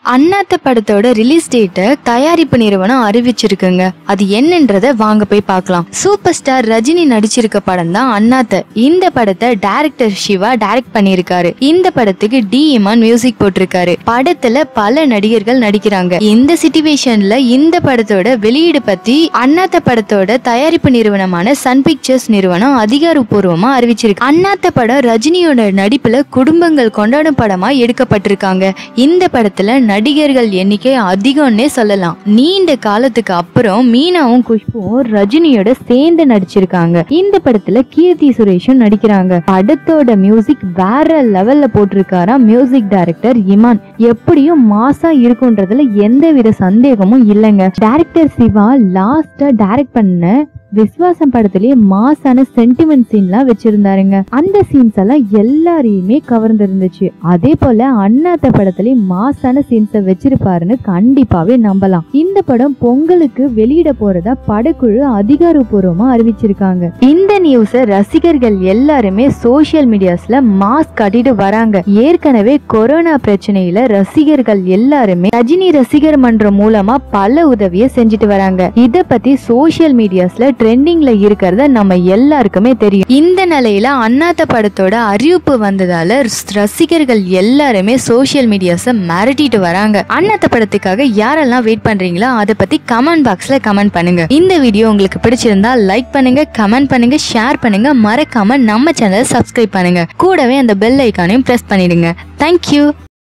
அண்ணாத்த படத்தோட ரிலீஸ் டேட்டை தயாரிப்பு நிறுவனம் அறிவிச்சிருக்குங்க அது என்னன்றத வாங்க போய் பார்க்கலாம் சூப்பர் ஸ்டார் ரஜினி நடிச்சிருக்க படம் தான் அண்ணாத்த இந்த படத்தை டைரக்டர் சிவா டைரக்ட் பண்ணியிருக்காரு இந்த படத்துக்கு டி இமான் மியூசிக் போட்டிருக்காரு படத்துல பல நடிகர்கள் நடிக்கிறாங்க இந்த சிச்சுவேஷன்ல இந்த படத்தோட வெளியீடு பத்தி அண்ணாத்த படத்தோட தயாரிப்பு நிறுவனமான சன் பிக்சர்ஸ் நிறுவனம் அதிகாரப்பூர்வமா அறிவிச்சிருக்கு அண்ணாத்த படம் ரஜினியோட நடிப்புல குடும்பங்கள் கொண்டாடும் படமா எடுக்கப்பட்டிருக்காங்க இந்த படத்துல நடிகர்கள் எண்ணிக்கை அதிகம்னே சொல்லலாம் நீண்ட காலத்துக்கு அப்புறம் மீனாவும் குஷ்புவும் ரஜினியோட சேர்ந்து நடிச்சிருக்காங்க இந்த படத்துல கீர்த்தி சுரேஷும் நடிக்கிறாங்க படத்தோட மியூசிக் வேற லெவல்ல போட்டிருக்காராம் மியூசிக் டைரக்டர் இமான் எப்படியும் மாசா இருக்குன்றதுல எந்தவித சந்தேகமும் இல்லைங்க டைரக்டர் சிவா லாஸ்டா டைரக்ட் பண்ண விஸ்வாசம் படத்திலேயே மாசான சென்டிமெண்ட் சீன்லாம் வச்சிருந்தாருங்க அந்த சீன்ஸ் எல்லாம் எல்லாரையுமே கவர்ந்திருந்துச்சு அதே போல அண்ணாத்த படத்திலேயே மாசான சீன்ஸை வச்சிருப்பாருன்னு கண்டிப்பாவே நம்பலாம் இந்த படம் பொங்கலுக்கு வெளியிட போறதா படக்குழு அதிகாரப்பூர்வமா அறிவிச்சிருக்காங்க இந்த நியூஸ ரசிகர்கள் எல்லாருமே சோசியல் மீடியாஸ்ல மாஸ்க் கட்டிட்டு வராங்க ஏற்கனவே கொரோனா பிரச்சனையில ரசிகர்கள் எல்லாருமே ரஜினி ரசிகர் மன்றம் மூலமா பல உதவியை செஞ்சுட்டு வராங்க இத பத்தி சோசியல் மீடியாஸ்ல ட்ரெண்டிங்ல இருக்கிறத நம்ம எல்லாருக்குமே தெரியும் இந்த நிலையில அண்ணாத்த படத்தோட அறிவிப்பு வந்ததால ரசிகர்கள் எல்லாருமே சோசியல் மீடியாஸ மிரட்டிட்டு வராங்க அண்ணாத்த படத்துக்காக யாரெல்லாம் வெயிட் பண்றீங்களோ அதை பத்தி கமெண்ட் பாக்ஸ்ல கமெண்ட் பண்ணுங்க இந்த வீடியோ உங்களுக்கு பிடிச்சிருந்தா லைக் பண்ணுங்க கமெண்ட் பண்ணுங்க ஷேர் பண்ணுங்க மறக்காம நம்ம சேனலை சப்ஸ்கிரைப் பண்ணுங்க கூடவே அந்த பெல் ஐக்கானையும் பிரஸ் பண்ணிடுங்க தேங்க்யூ